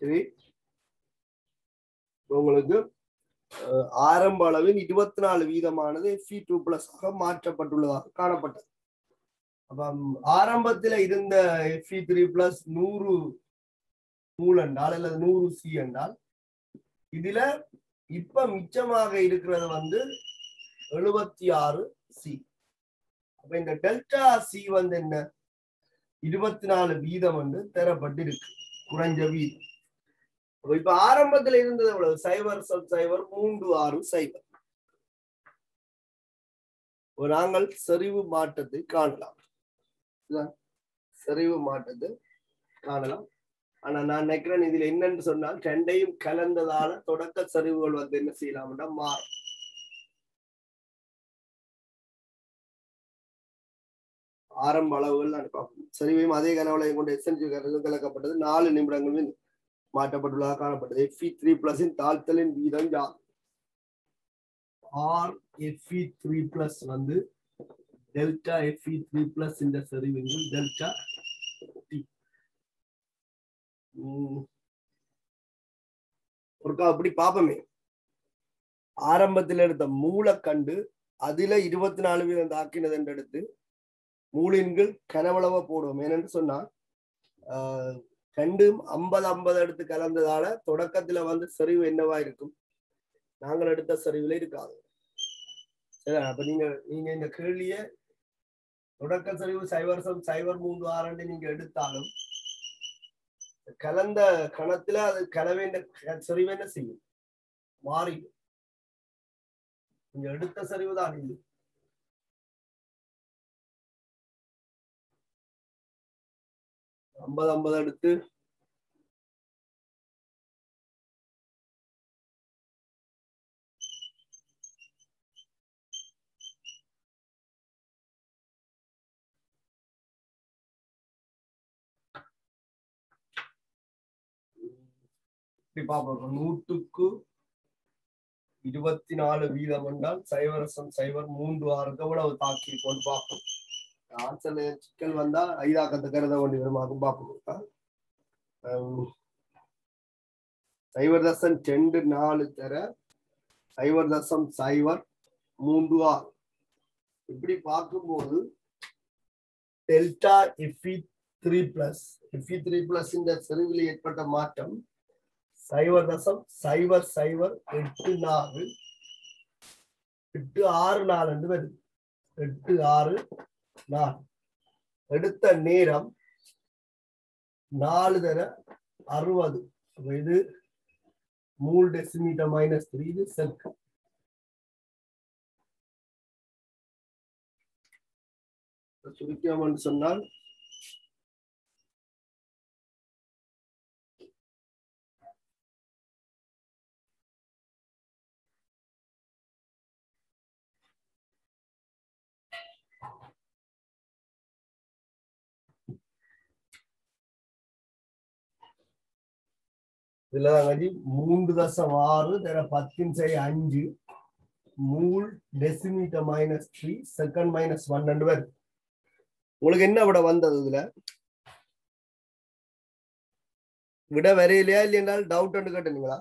சரி உங்களுக்கு அஹ், ஆரம்ப அளவில் இருபத்தி நாலு வீதமானது எஃப்இ டூ பிளஸ் ஆக மாற்றப்பட்டுள்ளதாக காணப்பட்டது அப்ப ம், ஆரம்பத்துல இருந்த எஃப்இ த்ரீ பிளஸ் நூறு மூல் என்றால் அல்லது நூறு சி என்றால் இதுல இப்ப மிச்சமாக இருக்கிறது வந்து எழுபத்தி ஆறு சி அப்ப இந்த டெல்டா சி வந்து என்ன இருபத்தி நாலு வீதம் வந்து தரப்பட்டிருக்கு குறைஞ்ச வீதம் அப்ப இப்ப ஆரம்பத்துல இருந்தது எவ்வளவு சைபர் சப் சைபர் மூன்று ஆறு சைபர் இப்ப நாங்கள் செறிவு மாற்றத்தை காணலாம் இதுதான் செறிவு மாற்றத்தை காணலாம் ஆனா நான் நினைக்கிறேன் இதுல என்னன்னு சொன்னால் ரெண்டையும் கலந்ததால தொடக்க சரிவுகள் வந்து என்ன செய்யலாம்னா மாறும் ஆரம்ப அளவுகள் நான் பார்ப்போம் சரிவையும் அதே கனவளையும் கொண்டு எஸ்என்ஜி கலக்கப்பட்டது நாலு நிமிடங்களில் மாற்றப்பட்டுள்ளதாக காணப்பட்டது எஃப்இ த்ரீ பிளஸின் தாழ்த்தலின் வீதம் யார் ஆர் எஃப்இ த்ரீ பிளஸ் வந்து டெல்டா எஃப்இ த்ரீ பிளஸ் இந்த சரிவுகள் டெல்டா டி ஒருக்கா அப்படி பார்ப்போமே ஆரம்பத்தில் எடுத்த மூலக்கண்டு அதுல இருபத்தி நாலு வீதம் தாக்கினது என்று எடுத்து மூலின்கள் கனவளவ போடுவோம் ஏனென்று சொன்னா ஆஹ் ரெண்டும் ஐம்பது ஐம்பது எடுத்து கலந்ததால தொடக்கத்துல வந்து சரிவு என்னவா இருக்கும் நாங்கள் எடுத்த சரிவுல இருக்காது சரி அப்ப நீங்க நீங்க இந்த கேள்விய தொடக்க சரிவு சைவர் சம் சைவர் மூன்று ஆறு நீங்க எடுத்தாலும் கலந்த கணத்துல அது கலவேண்ட சரிவு என்ன செய்யும் மாறி நீங்க எடுத்த சரிவு தான் இது ஐம்பது ஐம்பது எடுத்து இப்படி பார்ப்போம் நூற்றுக்கு இருபத்தி நாலு வீதம் என்றால் சைவரசம் சைவர் மூன்று ஆறுக்கு எவ்வளவு தாக்கி கொண்டு பார்ப்போம் ஆன்சர் சிக்கல் வந்தா ஐதாக்கத்தை கருத வேண்டி வருமாக்கும் பார்ப்போம் ஆம். சைவர் தசம் ரெண்டு நாலு தர சைவர் தசம் சைவர் மூன்று ஆறு இப்படி பார்க்கும்போது delta F E three plus F E three plus இந்த செறிவில் ஏற்பட்ட மாற்றம் சைவர் தசம் சைவர் சைவர் எட்டு நாலு எட்டு ஆறு நாலு என்று வருது எட்டு ஆறு நாலு எடுத்த நேரம் நாலு தர அறுபது அப்ப இது மூணு டெசிமீட்டர் மைனஸ் த்ரீ இது செக் சுருக்கம் என்று சொன்னால் இதுல வந்து மூன்று தசம் ஆறு தர பத்தின் சரி அஞ்சு mol decimetre minus three second minus one ரெண்டு பேர் உங்களுக்கு என்ன விட வந்தது இதுல விட வரையிலையா இல்லை என்றால் டவுட் ஒன்று கேட்டுங்களா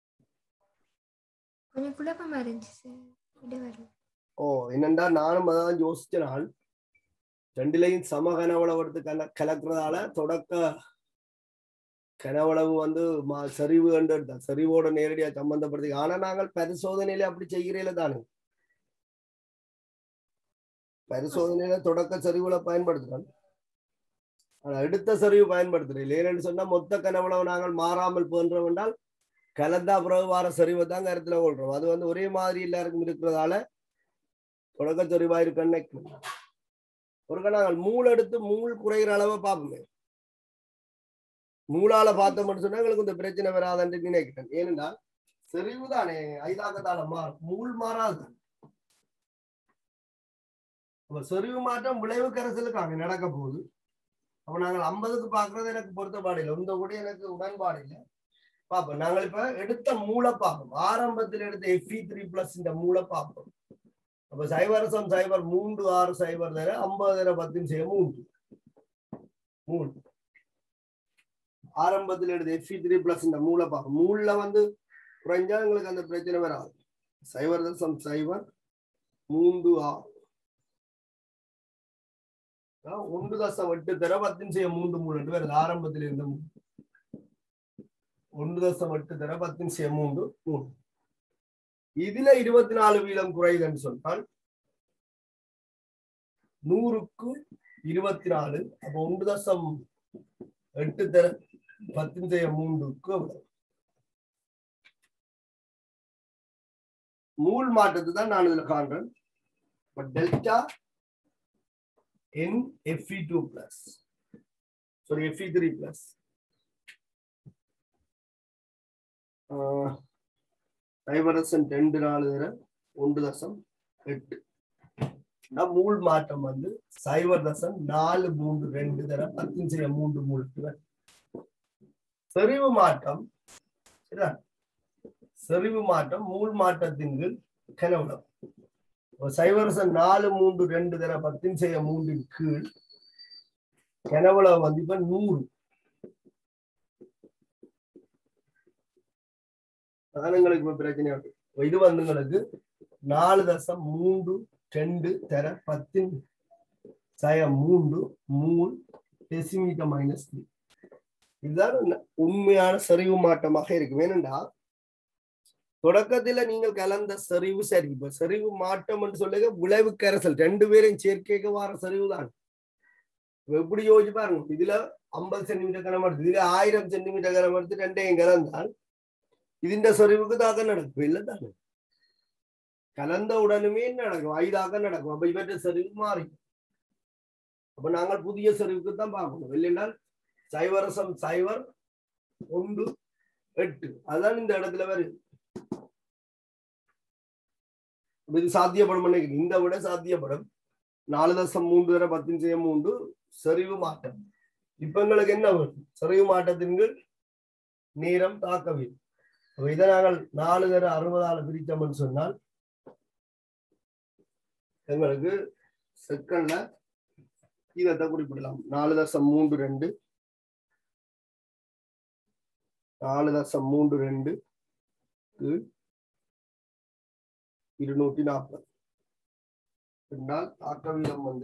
கொஞ்சம் குழப்பமா இருந்துச்சு சார் விட வரல ஓ என்னண்டா நானும் அதான் யோசிச்ச நாள் ரெண்டுலையும் சம கனவளவு எடுத்து கல கலக்குறதால தொடக்க கனவளவு வந்து மா- சரிவு கண்டு எடுத்தோம். சரிவோட நேரடியா சம்பந்தப்படுத்தி ஆனா நாங்கள் பரிசோதனையில அப்படி செய்கிறீங்கள தானே பரிசோதனையில தொடக்க சரிவுகளை பயன்படுத்துறோம் ஆனா எடுத்த சரிவு பயன்படுத்துறோம் ஏன்னு சொன்னா மொத்த கனவளவு நாங்கள் மாறாமல் போன்றோம் என்றால் கலந்தா பிறகு வார சரிவை தான் கருத்துல கொள்றோம் அது வந்து ஒரே மாதிரி எல்லாருக்கும் இருக்கிறதால தொடக்க சரிவா இருக்குன்னு ஒருக்க நாங்கள் மூள் எடுத்து மூள் குறைகிற அளவை பார்ப்போமே மூளால பார்த்தோம்னு சொன்னா எங்களுக்கு இந்த பிரச்சனை வராதுன்னு நினைக்கிறேன் ஏனென்றால் செறிவு தானே ஐதாக்கத்தால மாறும் மூள் மாறாது அப்ப செறிவு மாற்றம் விளைவு கரைசலுக்கு அங்க நடக்க போகுது அப்ப நாங்கள் ஐம்பதுக்கு பாக்குறது எனக்கு பொருத்தப்பாடு இல்லை இந்த கூட எனக்கு உடன்பாடு இல்லை பார்ப்போம் நாங்கள் இப்ப எடுத்த மூளை பார்ப்போம் ஆரம்பத்தில் எடுத்த எஃப்இ த்ரீ பிளஸ் இந்த மூளை பார்ப்போம் அப்ப சைவரசம் சைபர் மூன்று ஆறு சைபர் தர ஐம்பது தர பத்தின் செய்ய மூன்று மூன்று ஆரம்பத்தில் எடுத்து எஃப்இ த்ரீ பிளஸ் இந்த மூளை பார்க்கும் மூணுல வந்து குறைஞ்சா உங்களுக்கு அந்த பிரச்சனை வராது சைவர் தசம் சைவர் மூன்று ஆறு அதான் ஒன்று தசம் எட்டு தர பத்தின் செய்ய மூன்று மூணு ரெண்டு வருது ஆரம்பத்தில் இருந்த மூணு ஒன்று தசம் எட்டு தர பத்தின் செய்ய மூன்று மூணு இதுல இருபத்தி நாலு வீதம் குறையுதுன்னு சொன்னால் நூறுக்கு இருபத்தி நாலு அப்போ ஒன்று தசம் எட்டு தர பத்தின் செய்ய மூன்றுக்கு எவ்வளவு? மூல் மாற்றத்தை தான் நான் இதுல காண்றேன் டெல்டா என் F E two plus sorry F E three plus சைபரசன் ரெண்டு நாலு தர ஒன்று தசம் எட்டு நான் மூல் மாற்றம் வந்து சைபர் தசம் நாலு மூன்று ரெண்டு தர பத்து செய்ய மூன்று மூணு செறிவு மாற்றம் சரியா? செறிவு மாற்றம் மூல் மாற்றத்தின் கீழ் கனவுடம் சைவரசன் நாலு மூன்று ரெண்டு தர பத்தின் செய்ய மூன்றின் கீழ் கனவுல வந்து இப்ப நூறு சாதனங்களுக்கு இப்ப பிரச்சனை இருக்கு இப்ப இது வந்து உங்களுக்கு நாலு தசம் மூன்று ரெண்டு தர பத்தின் சய மூன்று மூல் டெசிமீட்டர் மைனஸ் த்ரீ இதுதான் உண்மை- உண்மையான செறிவு மாற்றமாக இருக்கு ஏனென்றா தொடக்கத்துல நீங்கள் கலந்த செறிவு சரி இப்ப செறிவு மாற்றம் என்று சொல்லுங்க விளைவு கரைசல் ரெண்டு பேரையும் சேர்க்கைக்கு வர செறிவு தான் இப்ப எப்படி யோசிச்சு பாருங்க இதுல ஐம்பது சென்டிமீட்டர் கனம் எடுத்து இதுல ஆயிரம் சென்டிமீட்டர் கனம் எடுத்து ரெண்டையும் கலந்தால் ഇതിന്റെ സെറിവുക്ക് താക്കം നടക്കും ഇല്ല താനെ കലந்த உடனுமே நடக்கும் ஐதாக நடக்கும் அப்ப இவற்றை செறிவு மாறி அப்ப நாங்கள் புதிய செறிவுக்கு தான் பார்க்கணும் இல்லைன்றால் சைவரசம் சைவர் ஒன்று எட்டு அதுதான் இந்த இடத்துல வருது அப்ப இது சாத்தியப்படும் நினைக்கிறேன் இந்த விட சாத்தியப்படும் நாலு தசம் மூன்று வரை பத்தின் செய்ய மூன்று செறிவு மாற்றம் இப்ப எங்களுக்கு என்ன வரும் செறிவு மாற்றத்தின் கீழ் நேரம் தாக்கவில்லை அப்ப இதை நாங்கள் நாலு தர அறுபதால பிரித்தோம்னு சொன்னால் எங்களுக்கு செகண்ட்ல கீதத்தை குறிப்பிடலாம் நாலு தசம் மூன்று ரெண்டு நாலு தசம் மூன்று ரெண்டு கீழ் இருநூற்றி நாற்பது பின்னால் தாக்க வீதம் வந்து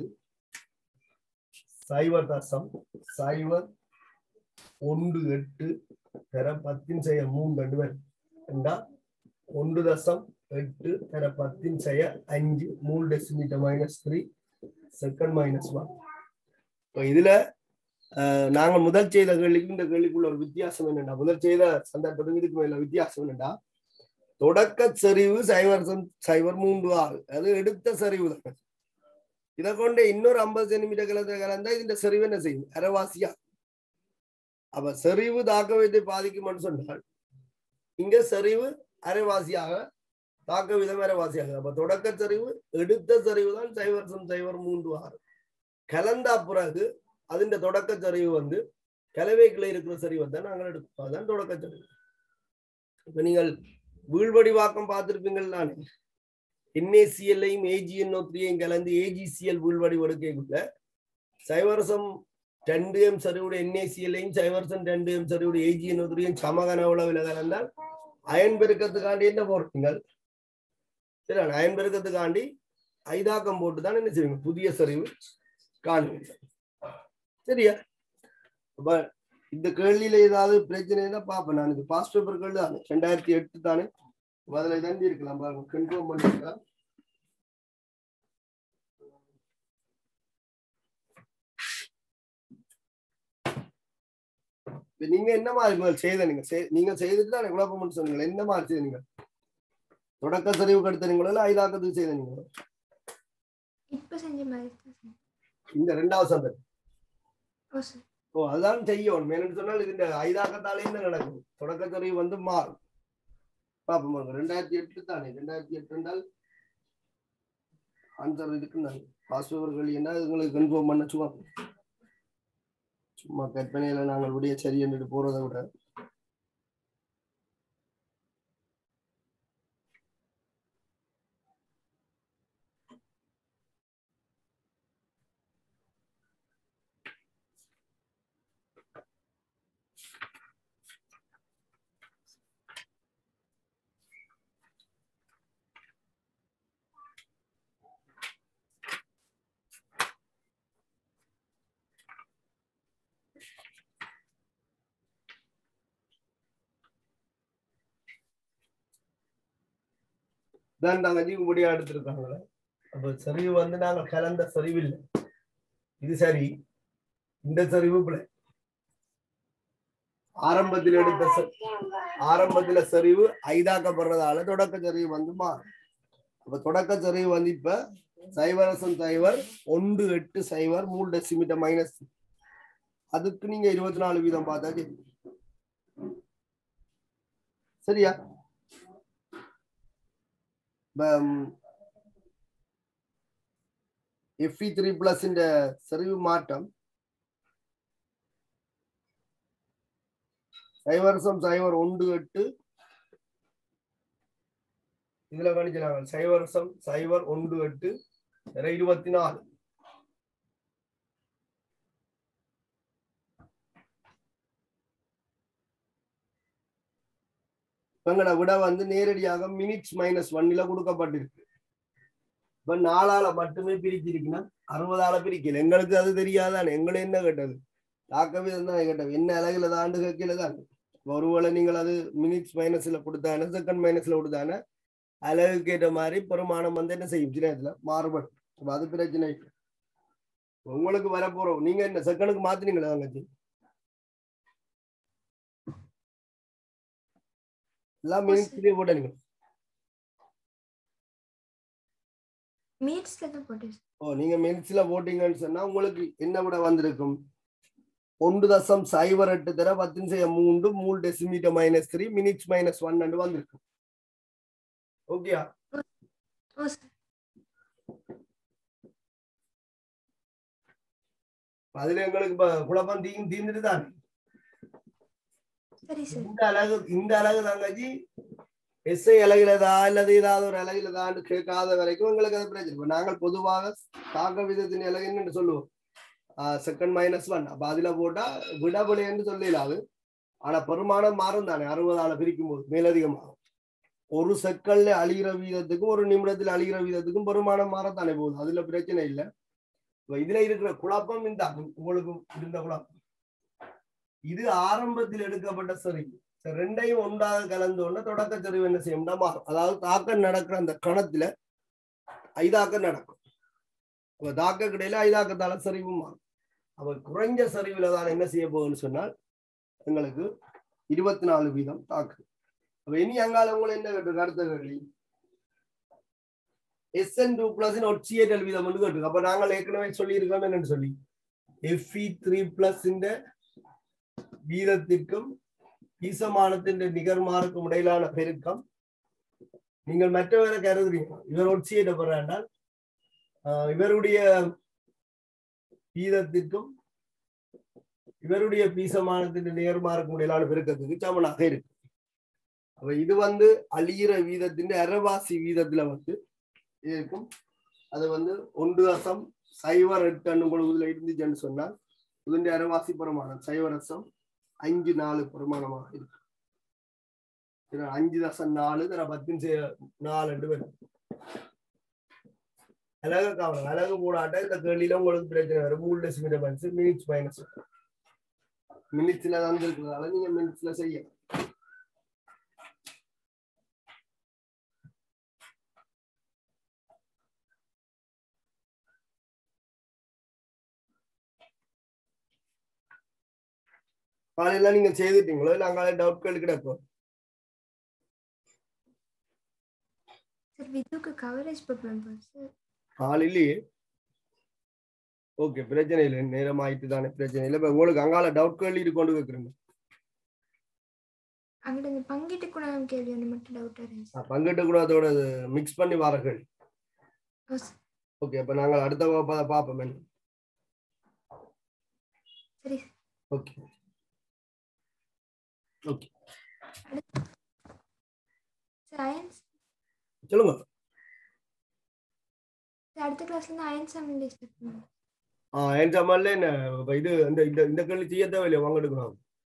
சைவர் தசம் சைவர் ஒன்று எட்டு தர பத்தின் செய்ய மூன்று ரெண்டு பேர் என்றா ஒன்று தசம் எட்டு தர பத்தின் செய்ய அஞ்சு மூணு decimetre minus three second minus one இப்போ இதுல அஹ், நாங்க முதல் செய்த கேள்விக்கும் இந்த கேள்விக்குள்ள ஒரு வித்தியாசம் என்னன்னா முதல் செய்த சந்தர்ப்பத்துக்கு இதுக்கு மேல வித்தியாசம் என்னன்னா தொடக்க செறிவு சைவர் சம்- சைவர் மூன்று ஆறு அது எடுத்த செறிவு தான் இதை கொண்டு இன்னொரு ஐம்பது சென்டிமீட்டர் கலந்த கலந்தா இந்த செறிவு என்ன செய்யும் அரைவாசியா அப்ப செறிவு தாக்கவியத்தை பாதிக்கும்னு சொன்னால் இங்க செறிவு அரைவாசியாக தாக்க விதம் அரைவாசியாக அப்ப தொடக்க செறிவு எடுத்த செறிவு தான் சைவர் சம் சைவர் மூன்று ஆறு கலந்தா பிறகு அதிண்ட தொடக்க செறிவு வந்து கலவைக்குள்ள இருக்கிற செறிவை தான் நாங்கள் எடுப்போம் அதுதான் தொடக்க செறிவு இப்ப நீங்கள் வீழ்வடிவாக்கம் பார்த்திருப்பீங்கள் நானே என்ஏசிஎல்லையும் ஏஜிஎன்ஓ த்ரீயும் கலந்து ஏஜிசிஎல் வீழ்வடிவு எடுக்கக்குள்ள சைவரசம் ரெண்டு எம் சரிவுடைய என்ஏசிஎல்லையும் சைவரசம் ரெண்டு எம் சரிவுடைய ஏஜிஎன்ஓ த்ரீயும் சமகன உளவில் கலந்தால் அயன் பெருக்கத்துக்காண்டி என்ன போடுறீங்கள் சரி அயன் பெருக்கத்துக்காண்டி ஐதாக்கம் போட்டு தான் என்ன செய்வீங்க புதிய சரிவு காணுவீங்க சரியா அப்ப இந்த கேள்வியில ஏதாவது பிரச்சனை தான் பார்ப்பேன் நான் இது பாஸ்ட் பேப்பர் கேள்வி தானே ரெண்டாயிரத்தி எட்டு தானே அதில் தண்டி இருக்கலாம் பாருங்க கன்ஃபார்ம் பண்ணிருக்கலாம் இப்ப நீங்க என்ன மாதிரி முதல் செய்த நீங்க செய்- நீங்க செய்துட்டு தான் குழப்பம் சொன்னீங்க என்ன மாதிரி செய்தீங்க தொடக்க சரிவுக்கு எடுத்தீங்களா இல்ல ஐதாக்கத்துக்கு செய்தீங்களா இப்போ செஞ்ச மாதிரி தான் சார் இந்த ரெண்டாவது சந்தர்ப்பம் ஓ சார் ஓ அதுதான் செய்யணும் மேலும் சொன்னால் இது இந்த ஐதாக்கத்தாலே என்ன நடக்கும் தொடக்க சரிவு வந்து மாறும் பாப்போம் பாருங்க ரெண்டாயிரத்தி எட்டு தானே ரெண்டாயிரத்தி எட்டு என்றால் ஆன்சர் இதுக்கு நான் பாஸ்பவர்கள் என்ன உங்களுக்கு கன்ஃபார்ம் பண்ண சும்மா சும்மா கற்பனையில நாங்கள் விடிய சரி என்று போறதை விட தான் தங்கச்சி இப்படியா எடுத்திருக்காங்களே அப்ப சரிவு வந்து நாங்க கலந்த சரிவு இல்லை இது சரி இந்த சரிவு பிள்ளை ஆரம்பத்தில் எடுத்த ச- ஆரம்பத்துல சரிவு ஐதாக்கப்படுறதால தொடக்க சரிவு வந்து மாறும் அப்ப தொடக்க சரிவு வந்து இப்ப சைவரசம் சைவர் ஒன்று எட்டு சைவர் மூணு டெசிமீட்டர் மைனஸ் அதுக்கு நீங்க இருபத்தி நாலு வீதம் பார்த்தா சரி சரியா எஃப்இ த்ரீ பிளஸ் இந்த சரிவு மாற்றம் சைவரசம் சைவர் ஒன்று எட்டு இதுல கணிச்சாங்க சைவரசம் சைவர் ஒன்று எட்டு வேற இருபத்தி நாலு எங்களோட விட வந்து நேரடியாக மினிட்ஸ் மைனஸ் ஒன்னில கொடுக்கப்பட்டிருக்கு இப்ப நாலால மட்டுமே பிரிச்சிருக்குன்னா அறுபதால பிரிக்கல எங்களுக்கு அது தெரியாதானே எங்களை என்ன கேட்டது தாக்கவே தான் கேட்டது என்ன அழகுல தாண்டு கேட்கல தான் ஒருவேளை நீங்கள் அது மினிட்ஸ் மைனஸ்ல கொடுத்தானே செகண்ட் மைனஸ்ல கொடுத்தானே அழகுக்கு ஏற்ற மாதிரி பெருமானம் வந்து என்ன செய்யும் சின்ன இடத்துல மாறுபடும் அப்ப அது பிரச்சனை இல்லை. உங்களுக்கு வரப்போறோம் நீங்க என்ன செகண்டுக்கு மாத்தினீங்களா தங்கச்சி எல்லாம் மினிட்ஸ்லயே போட்டீங்க மினிட்ஸ்ல தான் போட்டு ஓ நீங்க மினிட்ஸ்ல போட்டீங்கன்னு சொன்னா உங்களுக்கு என்ன விட வந்திருக்கும் ஒன்று தசம் சைபர் எட்டு தர பத்தின் செய்ய மூன்று மூணு decimetre minus three minutes minus one அண்டு வந்திருக்கும் ஓகேயா ஓ சார் அதுல எங்களுக்கு இப்ப குழப்பம் தீ தீர்ந்துட்டு தான் சரி சார் இந்த அழகு இந்த அழகு தங்கச்சி எஸ்ஐ அழகிலதா அல்லது ஏதாவது ஒரு அழகிலதான்னு கேட்காத வரைக்கும் எங்களுக்கு அது பிரச்சனை இப்ப நாங்கள் பொதுவாக தாக்க விதத்தின் அழகுன்னு சொல்லுவோம் செகண்ட் மைனஸ் ஒன் அப்ப அதுல போட்டா விடபடின்னு சொல்லலாது ஆனா பெருமானம் மாறும் தானே அறுபதால பிரிக்கும் போது மேலதிகமாகும் ஒரு செக்கல்ல அழிகிற வீதத்துக்கும் ஒரு நிமிடத்தில் அழிகிற வீதத்துக்கும் பெருமானம் மாறத்தானே போகுது அதுல பிரச்சனை இல்லை இப்ப இதுல இருக்கிற குழப்பம் இந்த உங்களுக்கு இருந்த குழப்பம் இது ஆரம்பத்தில் எடுக்கப்பட்ட சரிவு சரி, ரெண்டையும் ஒன்றாக கலந்து ஒண்ணு தொடக்க சரிவு என்ன செய்யும்னா மாறும் அதாவது தாக்கம் நடக்கிற அந்த கணத்துல ஐதாக்கம் நடக்கும் அப்ப தாக்க கிடையில ஐதாக்கத்தால சரிவு மாறும் அப்ப குறைஞ்ச சரிவுல தான் என்ன செய்ய போகுதுன்னு சொன்னால் எங்களுக்கு இருபத்தி நாலு வீதம் தாக்கு அப்ப இனி அங்கால உங்களை என்ன கேட்டு அடுத்த கேள்வி எஸ்என் டூ பிளஸ் ஒட்சியேட்டல் வீதம் வந்து கேட்டு அப்ப நாங்கள் ஏற்கனவே சொல்லியிருக்கோம் என்னன்னு சொல்லி எஃப்இ த்ரீ பிளஸ் இந்த வீதத்திற்கும் ஈசமானத்தின் நிகர்மாருக்கும் இடையிலான பெருக்கம் நீங்கள் மற்றவரை கருதுறீங்க இவர் ஒட்சியிடப்படுறாண்டால் இவருடைய வீதத்திற்கும் இவருடைய பீசமானத்தின் நேர்மாருக்கும் இடையிலான பெருக்கத்துக்கு சமனாக இருக்கு அப்ப இது வந்து அழியிற வீதத்தின் அரைவாசி வீதத்துல வந்து இருக்கும் அது வந்து ஒன்று தசம் சைவர் எட்டு அண்ணு பொழுதுல இருந்துச்சுன்னு சொன்னால் இதனுடைய அரைவாசி பிரமாணம் சைவரசம் அஞ்சு நாலு பிரமாணமாக இருக்கு இதுல அஞ்சு தசம் நாலு இதுல பத்தின் செய்ய நாலு ரெண்டு பேர் அழகு கவனம் அழகு போடாட்ட இந்த கேள்வியில உங்களுக்கு பிரச்சனை வரும் மூணு டெசிமீட்டர் மைனஸ் மினிட்ஸ் மைனஸ் மினிட்ஸ்ல தந்திருக்கிறதால நீங்க மினிட்ஸ்ல செய்யலாம் காலையில நீங்க செய்துட்டீங்களோ இல்ல அங்கால டவுட்கள் கிடக்கும் சார் வித்துக்கு கவரேஜ் ப்ராப்ளம் சார் காலையிலேயே ஓகே பிரச்சனை இல்லை நேரம் ஆயிட்டு தானே பிரச்சனை இல்லை இப்ப உங்களுக்கு அங்கால டவுட்கள் கொண்டு வைக்கிறேங்க அங்கிட்ட இந்த பங்கிட்டு குணம் கேள்வி அந்த மட்டும் டவுட்டாக இருந்துச்சு பங்கிட்டு கூட அதோட மிக்ஸ் பண்ணி வாரர்கள் ஓ சார் ஓகே அப்ப நாங்கள் அடுத்த வகுப்பு அதை பார்ப்போம் என்ன சரி ஓகே ஓகே சார் அயன்ஸ் சொல்லுங்க சார் அடுத்த கிளாஸ்லேருந்து அயன் சமையல் ஸ்டார்ட் பண்ணுவோம் ஆ என் சமாளில் என்ன இப்ப இது இந்த இந்த இந்த கேள்வி செய்ய தேவையில்லையா வாங்க எடுக்கணும்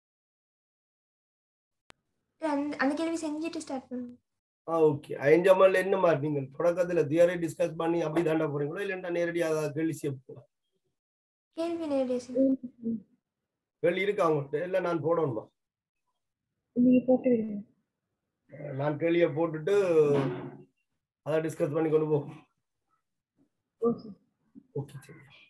சார் அந்த அந்த கேள்வி செஞ்சுட்டு ஸ்டார்ட் பண்ணுவோம் ஆ ஓகே அயஞ்சமால் என்ன மாதிரி நீங்கள் தொடக்கத்துல தியரி டிஸ்கஸ் பண்ணி அப்படி தாண்டா போறீங்களோ இல்லைன்னா நேரடியாக கேள்வி செய்ய போறீங்களா? கேள்வி நேரடியாக சார் கேள்வி இருக்கா அவங்கள்ட்ட இல்லை நான் போடணுமா நீங்க போட்டு விடுங்க நான் கேள்வியை போட்டுட்டு அதை டிஸ்கஸ் பண்ணி கொண்டு போகும் ஓகே ஓகே சரி